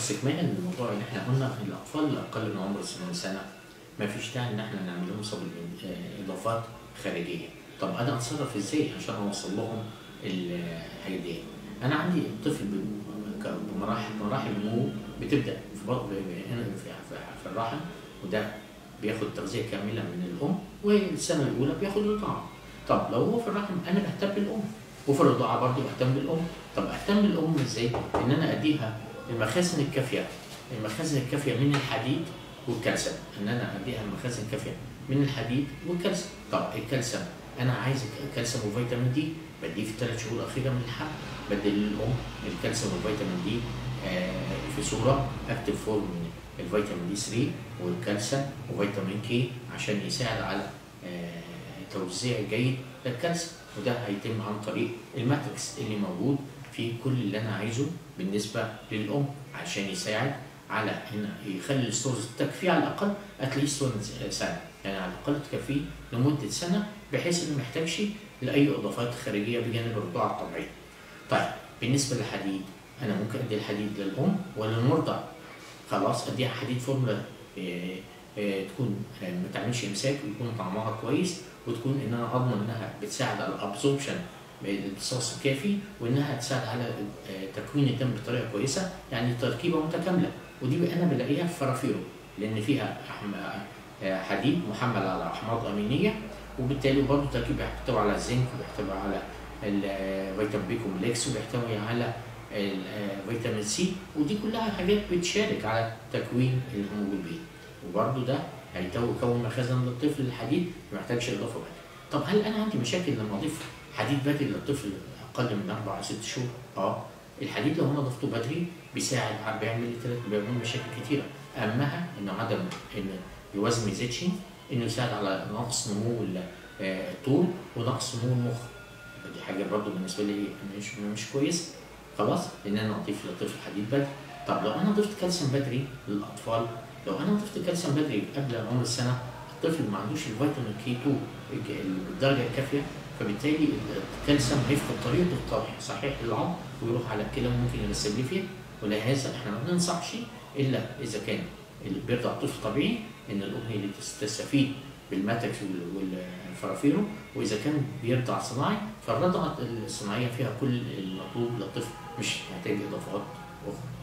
استكمالا للموضوع اللي احنا قلنا الاطفال الاقل من عمر سنه سنه ما فيش داعي ان احنا نعمل لهم صب اضافات خارجيه طب انا اتصرف ازاي عشان اوصل لهم الحاجه دي انا عندي طفل ب- ك- بمراحل مراحل النمو بتبدا في بط- ب- ب- هنا في في- في الرحم وده بياخد تغذيه كامله من الام والسنه الاولى بياخد رضاعه طب لو هو في الرحم انا بهتم بالام وفي الرضاعه برضه بهتم بالام طب اهتم بالام ازاي؟ ان انا اديها المخازن الكافيه المخازن الكافيه من الحديد والكالسيوم ان انا اديها المخازن الكافيه من الحديد والكالسيوم طب الكالسيوم انا عايز كالسيوم وفيتامين دي بديه في الثلاث شهور الاخيره من الحمل بدي للام الكالسيوم والفيتامين دي آه، في صوره اكتف فورم من الفيتامين دي 3 والكالسيوم وفيتامين كي عشان يساعد على آه، توزيع جيد للكالسيوم وده هيتم عن طريق الماتريكس اللي موجود في كل اللي انا عايزه بالنسبه للام عشان يساعد على ان يخلي الستورز تكفيه على الاقل اتليست سنه يعني على الاقل تكفيه لمده سنه بحيث انه ما يحتاجش لاي اضافات خارجيه بجانب الرضاعه الطبيعيه. طيب بالنسبه للحديد انا ممكن ادي الحديد للام وللمرضع خلاص اديها حديد فورمولا آه، آه، تكون آه، ما تعملش امساك ويكون طعمها كويس وتكون ان انا اضمن انها بتساعد على الابسوربشن الامتصاص الكافي وانها تساعد على آه، تكوين الدم بطريقه كويسه يعني تركيبه متكامله ودي انا بلاقيها في فرافيرو لان فيها أحم- آه، حديد محمل على احماض امينيه وبالتالي برضه تركيب بيحتوي على الزنك وبيحتوي على الفيتامين بي كومبلكس وبيحتوي على الفيتامين سي ودي كلها حاجات بتشارك على تكوين الهيموجلوبين وبرضه ده هيكون مخازن للطفل الحديد ما محتاجش اضافه بدري طب هل انا عندي مشاكل لما اضيف حديد بدري للطفل اقل من اربع او ست شهور؟ اه الحديد لو انا ضفته بدري بيساعد ع- بيعمل لي ثلاث بيعمل مشاكل كتيره اهمها انه عدم ان الوزن ما يزيدش انه يساعد على نقص نمو ال- آه، الطول ونقص نمو المخ دي حاجه برضو بالنسبه لي مش مش كويس خلاص ان انا اضيف للطفل حديد بدري طب لو انا ضفت كالسيوم بدري للاطفال لو انا ضفت كالسيوم بدري قبل عمر السنه الطفل ما عندوش الفيتامين كي 2 الج- بالدرجه الكافيه فبالتالي الكالسيوم هيفقد طريقه الطرح صحيح للعظم ويروح على الكلى وممكن يرسب لي فيها ولهذا احنا ما بننصحش الا اذا كان اللي بيرضع طفل طبيعي ان الام هي اللي تس- تستفيد بالماتكس وال- والفرافيرو واذا كان بيرضع صناعي فالرضعه الصناعيه فيها كل المطلوب للطفل مش محتاج اضافات اخرى